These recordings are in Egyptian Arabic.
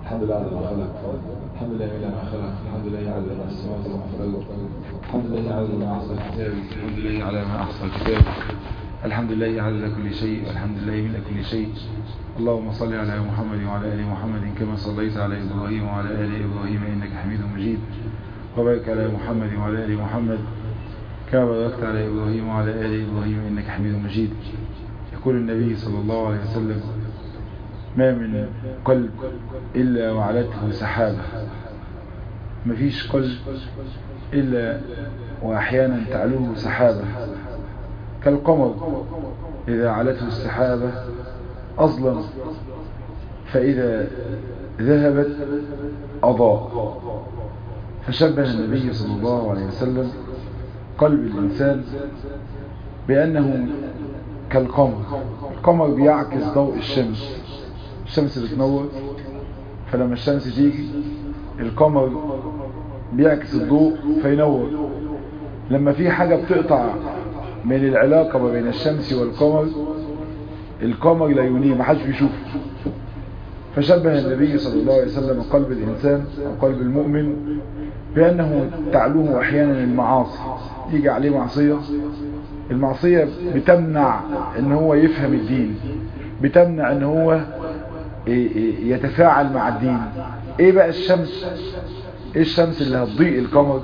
الحمد لله على ما خلق الحمد لله على ما خلق الحمد لله على ما السماوات وما في الارض الحمد لله على ما احصى الكتاب الحمد لله على ما احصى الكتاب الحمد لله على كل شيء والحمد لله من كل شيء اللهم صل على محمد وعلى ال محمد كما صليت على ابراهيم وعلى ال ابراهيم انك حميد مجيد وبارك على محمد وعلى ال محمد كما باركت على ابراهيم وعلى ال ابراهيم انك حميد مجيد يقول النبي صلى الله عليه وسلم ما من قلب إلا وعلته سحابة مفيش قلب إلا وأحيانا تعلوه سحابة كالقمر إذا علته السحابة أظلم فإذا ذهبت أضاء فشبه النبي صلى الله عليه وسلم قلب الإنسان بأنه كالقمر القمر بيعكس ضوء الشمس الشمس بتنور فلما الشمس تيجي القمر بيعكس الضوء فينور لما في حاجة بتقطع من العلاقة ما بين الشمس والقمر القمر لا ينيه ما حدش بيشوفه فشبه النبي صلى الله عليه وسلم قلب الإنسان أو قلب المؤمن بأنه تعلوه أحيانا المعاصي يجي عليه معصية المعصية بتمنع ان هو يفهم الدين بتمنع ان هو يتفاعل مع الدين ايه بقى الشمس ايه الشمس اللي هتضيء القمر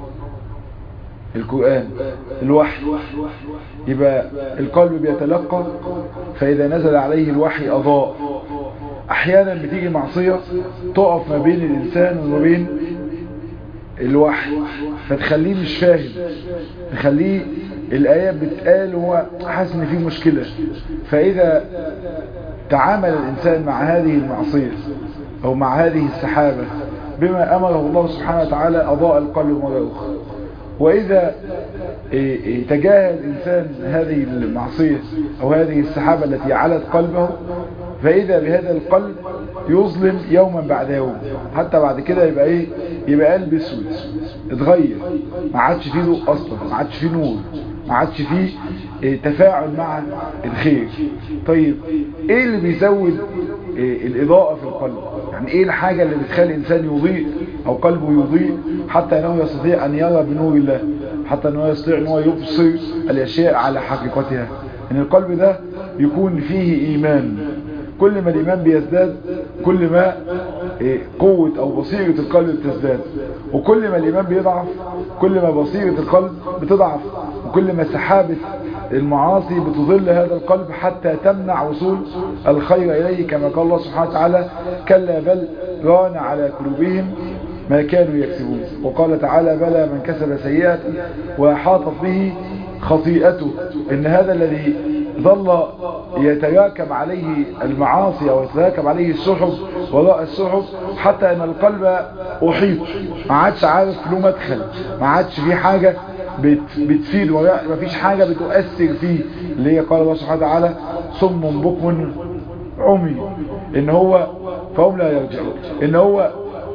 القرآن الوحي يبقى القلب بيتلقى فإذا نزل عليه الوحي أضاء أحيانا بتيجي معصية تقف ما بين الإنسان وما بين الوحي فتخليه مش فاهم تخليه الآيات بتقال وهو حاسس ان في مشكلة فإذا تعامل الإنسان مع هذه المعصية أو مع هذه السحابة بما أمره الله سبحانه وتعالى أضاء القلب مرة أخرى وإذا تجاهل الإنسان هذه المعصية أو هذه السحابة التي علت قلبه فإذا بهذا القلب يظلم يوما بعد يوم حتى بعد كده يبقى إيه يبقى قلب اسود اتغير ما عادش فيه ضوء أصلا ما عادش فيه نور ما عادش فيه تفاعل مع الخير طيب ايه اللي بيزود الاضاءة في القلب يعني ايه الحاجة اللي بتخلي الانسان يضيء او قلبه يضيء حتى انه يستطيع ان يرى بنور الله حتى انه يستطيع ان هو يبصر الاشياء على حقيقتها ان القلب ده يكون فيه ايمان كل ما الايمان بيزداد كل ما قوة او بصيرة القلب بتزداد وكل ما الايمان بيضعف كل ما بصيرة القلب بتضعف وكل ما سحابة المعاصي بتظل هذا القلب حتى تمنع وصول الخير إليه كما قال الله سبحانه وتعالى كلا بل ران على قلوبهم ما كانوا يكسبون وقال تعالى بلى من كسب سيئة وحاطت به خطيئته إن هذا الذي ظل يتراكم عليه المعاصي أو يتراكم عليه السحب وراء السحب حتى أن القلب أحيط ما عادش عارف له مدخل ما عادش فيه حاجة بتفيد ما فيش حاجة بتؤثر فيه اللي هي قال الله سبحانه وتعالى صم بكم عمي ان هو فهم لا يرجعون ان هو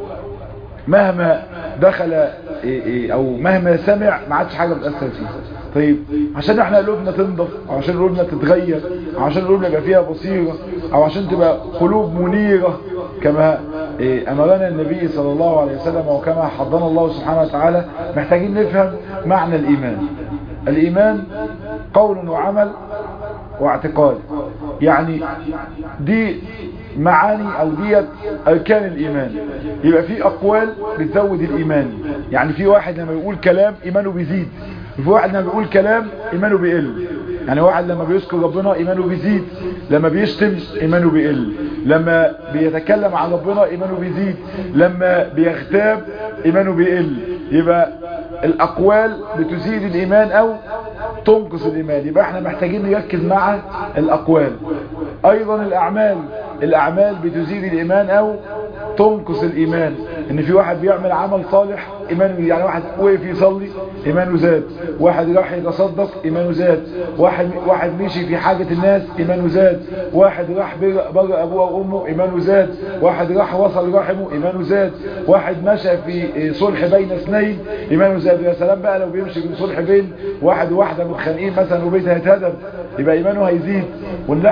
مهما دخل او مهما سمع ما عادش حاجة بتأثر فيه طيب عشان احنا قلوبنا تنضف او عشان قلوبنا تتغير او عشان قلوبنا يبقى فيها بصيرة او عشان تبقى قلوب منيرة كما امرنا النبي صلى الله عليه وسلم وكما حضنا الله سبحانه وتعالى محتاجين نفهم معنى الايمان الايمان قول وعمل واعتقاد يعني دي معاني او ديت اركان الايمان يبقى في اقوال بتزود الايمان يعني في واحد لما يقول كلام ايمانه بيزيد في واحد لما بيقول كلام ايمانه بيقل يعني واحد لما بيذكر ربنا ايمانه بيزيد لما بيشتم ايمانه بيقل لما بيتكلم عن ربنا ايمانه بيزيد لما بيغتاب ايمانه بيقل يبقى الاقوال بتزيد الايمان او تنقص الايمان يبقى احنا محتاجين نركز مع الاقوال ايضا الاعمال الاعمال بتزيد الايمان او تنقص الايمان ان في واحد بيعمل عمل صالح ايمانه يعني واحد وقف يصلي ايمانه زاد واحد راح يتصدق ايمانه زاد واحد واحد مشي في حاجة الناس ايمانه زاد واحد راح بر ابوه وامه ايمانه زاد واحد راح وصل رحمه ايمانه زاد واحد مشى في صلح بين اثنين ايمانه زاد يا سلام بقى لو بيمشي في صلح بين واحد وواحده متخانقين مثلا وبيتها هيتهدم يبقى ايمانه هيزيد والناحيه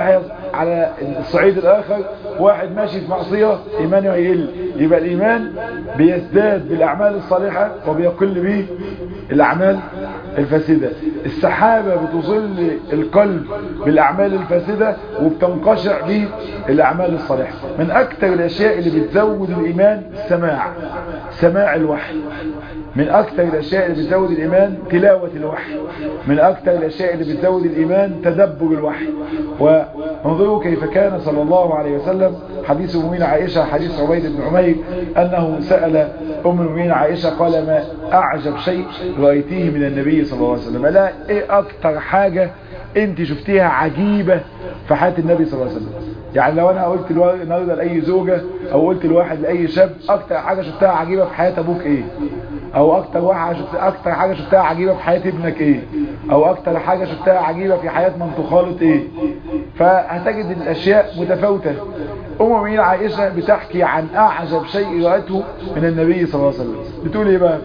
على الصعيد الآخر واحد ماشي في معصية إيمانه هيقل يبقى الإيمان بيزداد بالأعمال الصالحة وبيقل به الأعمال الفاسدة السحابة بتظل القلب بالأعمال الفاسدة وبتنقشع به الأعمال الصالحة من أكثر الأشياء اللي بتزود الإيمان السماع سماع الوحي من أكثر الأشياء اللي بتزود الإيمان تلاوة الوحي من أكثر الأشياء اللي بتزود الإيمان تدبر الوحي وانظروا كيف كان صلى الله عليه وسلم حديث أمين عائشة حديث عبيد بن عمير أنه سأل أم المؤمنين عائشة قال ما أعجب شيء رأيتيه من النبي صلى الله عليه وسلم لا إيه أكثر حاجة أنت شفتيها عجيبة في حياة النبي صلى الله عليه وسلم يعني لو أنا قلت النهارده لأي زوجة أو قلت لواحد لأي شاب أكثر حاجة شفتها عجيبة في حياة أبوك إيه او اكتر واحد شفت اكتر حاجه شفتها عجيبه في حياه ابنك ايه او اكتر حاجه شفتها عجيبه في حياه منطق خالط ايه فهتجد الاشياء متفاوته ام المؤمنين عائشه بتحكي عن اعجب شيء راته من النبي صلى الله عليه وسلم بتقول ايه بقى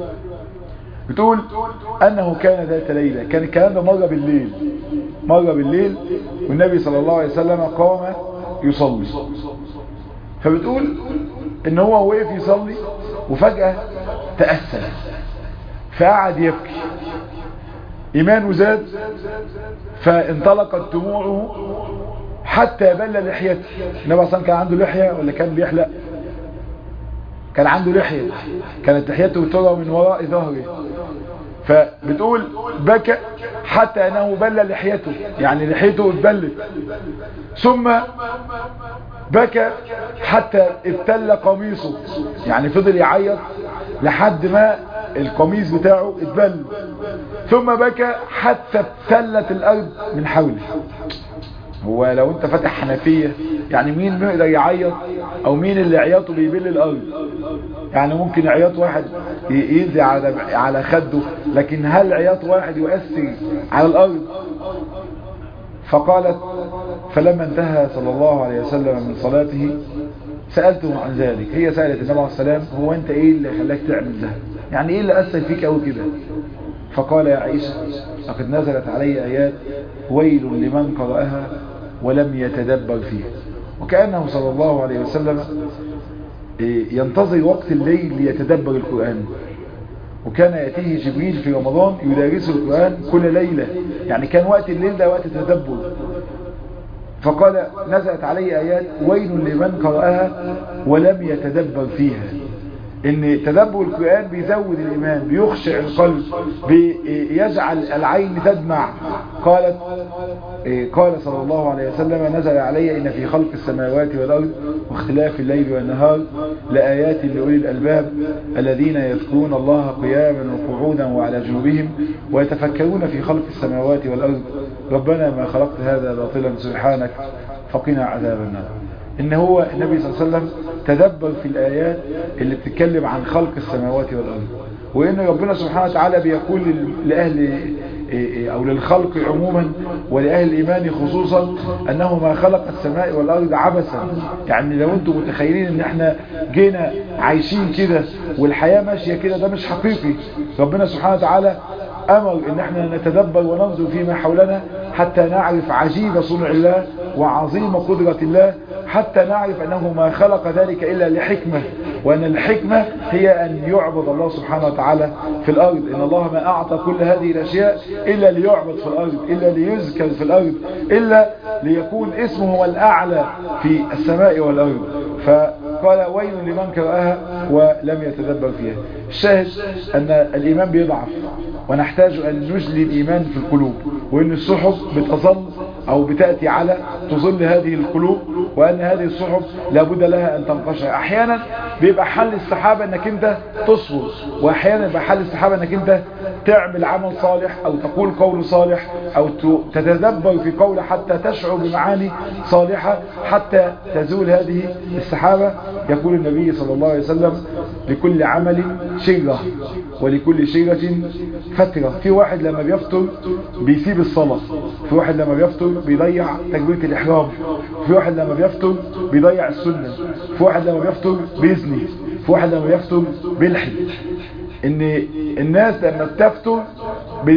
بتقول انه كان ذات ليله كان الكلام ده مره بالليل مره بالليل والنبي صلى الله عليه وسلم قام يصلي فبتقول ان هو وقف يصلي وفجأة تأثر فقعد يبكي إيمانه زاد فانطلقت دموعه حتى بل لحيته النبي أصلا كان عنده لحية ولا كان بيحلق كان عنده لحية كانت لحيته ترى من وراء ظهره فبتقول بكى حتى أنه بل لحيته يعني لحيته اتبلت ثم بكى حتى ابتل قميصه يعني فضل يعيط لحد ما القميص بتاعه اتبل ثم بكى حتى ابتلت الارض من حوله هو لو انت فاتح حنفية يعني مين بيقدر يعيط او مين اللي عياطه بيبل الارض يعني ممكن عياط واحد ينزل على على خده لكن هل عياط واحد يؤثر على الارض فقالت فلما انتهى صلى الله عليه وسلم من صلاته سألته عن ذلك هي سألت النبي عليه السلام هو انت ايه اللي خلاك تعمل ده يعني ايه اللي أثر فيك قوي كده فقال يا عائشة لقد نزلت علي آيات ويل لمن قرأها ولم يتدبر فيها وكأنه صلى الله عليه وسلم ينتظر وقت الليل ليتدبر القرآن وكان يأتيه جبريل في رمضان يدارسه القرآن كل ليلة يعني كان وقت الليل ده وقت التدبر فقال نزلت علي آيات ويل لمن قرأها ولم يتدبر فيها ان تدبر القرآن بيزود الإيمان بيخشع القلب بيجعل العين تدمع قالت قال صلى الله عليه وسلم نزل علي إن في خلق السماوات والأرض واختلاف الليل والنهار لآيات لأولي الألباب الذين يذكرون الله قياما وقعودا وعلى جنوبهم ويتفكرون في خلق السماوات والأرض ربنا ما خلقت هذا باطلا سبحانك فقنا عذاب النار ان هو النبي صلى الله عليه وسلم تدبر في الآيات اللي بتتكلم عن خلق السماوات والأرض وإن ربنا سبحانه وتعالى بيقول لأهل أو للخلق عموما ولأهل الإيمان خصوصا أنه ما خلق السماء والأرض عبثا يعني لو أنتم متخيلين أن احنا جينا عايشين كده والحياة ماشية كده ده مش حقيقي ربنا سبحانه وتعالى أمر أن احنا نتدبر وننظر فيما حولنا حتى نعرف عجيب صنع الله وعظيم قدرة الله حتى نعرف أنه ما خلق ذلك إلا لحكمة وأن الحكمة هي أن يعبد الله سبحانه وتعالى في الأرض إن الله ما أعطى كل هذه الأشياء إلا ليعبد في الأرض إلا ليذكر في الأرض إلا ليكون اسمه هو الأعلى في السماء والأرض فقال ويل لمن كرأها ولم يتدبر فيها الشاهد أن الإيمان بيضعف ونحتاج أن نجلي الإيمان في القلوب وأن الصحف بتظل أو بتأتي على تظل هذه القلوب وأن هذه الصحف لابد لها أن تنقشع أحيانا بيبقى حل السحابة أنك أنت تصبر وأحيانا بيبقى حل السحابة أنك أنت تعمل عمل صالح أو تقول قول صالح أو تتدبر في قول حتى تشعر بمعاني صالحة حتى تزول هذه السحابة يقول النبي صلى الله عليه وسلم لكل عمل شرة ولكل شرة فترة في واحد لما بيفطر بيسيب الصلاة في واحد لما بيفطر بيضيع تكبيرة الإحرام في واحد لما بيفطر بيضيع السنة في واحد لما بيفطر بيزني في واحد لما بيفطر بيلحد ان الناس لما بتفطر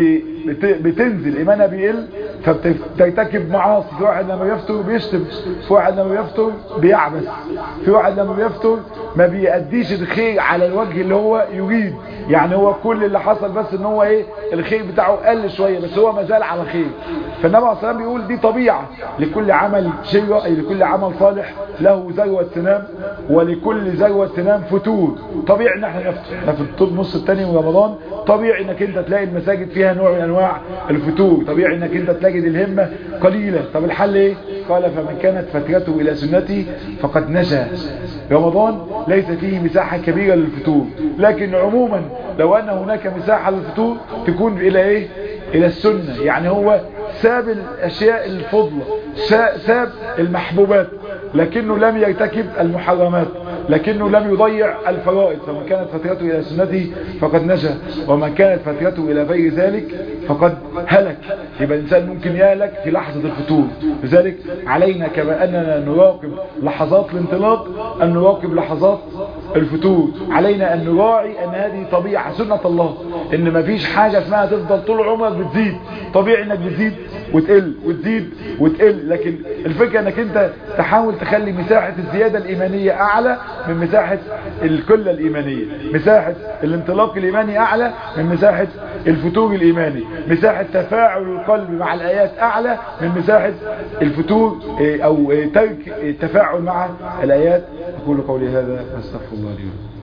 بت... بتنزل ايمانها بيقل فبترتكب معاصي في واحد لما بيفطر بيشتم في واحد لما بيفطر بيعبس في واحد لما بيفطر ما بيأديش الخير على الوجه اللي هو يريد يعني هو كل اللي حصل بس ان هو ايه الخير بتاعه قل شوية بس هو ما زال على خير فالنبي عليه الصلاة بيقول دي طبيعة لكل عمل شيء اي لكل عمل صالح له ذروة سنام ولكل ذروة سنام فتور طبيعي ان احنا نفطر احنا في الطب نص الثاني من رمضان طبيعي انك انت تلاقي المساجد فيها نوع من انواع الفتور طبيعي انك انت تجد الهمة قليلة طب الحل ايه قال فمن كانت فترته الى سنتي فقد نجا رمضان ليس فيه مساحة كبيرة للفتور لكن عموما لو ان هناك مساحة للفتور تكون الى ايه الى السنة يعني هو ساب الاشياء الفضلة ساب المحبوبات لكنه لم يرتكب المحرمات لكنه لم يضيع الفرائض فمن كانت فترته إلى سنته فقد نجا ومن كانت فترته إلى غير ذلك فقد هلك يبقى الإنسان ممكن يهلك في لحظة الفتور لذلك علينا كما أننا نراقب لحظات الانطلاق أن نراقب لحظات الفتور علينا أن نراعي أن هذه طبيعة سنة الله إن ما فيش حاجة اسمها تفضل طول عمرك بتزيد طبيعي إنك بتزيد وتقل وتزيد وتقل لكن الفكرة انك انت تحاول تخلي مساحة الزيادة الايمانية اعلى من مساحة الكلة الايمانية مساحة الانطلاق الايماني اعلى من مساحة الفتور الايماني مساحة تفاعل القلب مع الايات اعلى من مساحة الفتور او ترك التفاعل مع الايات اقول قولي هذا استغفر الله لي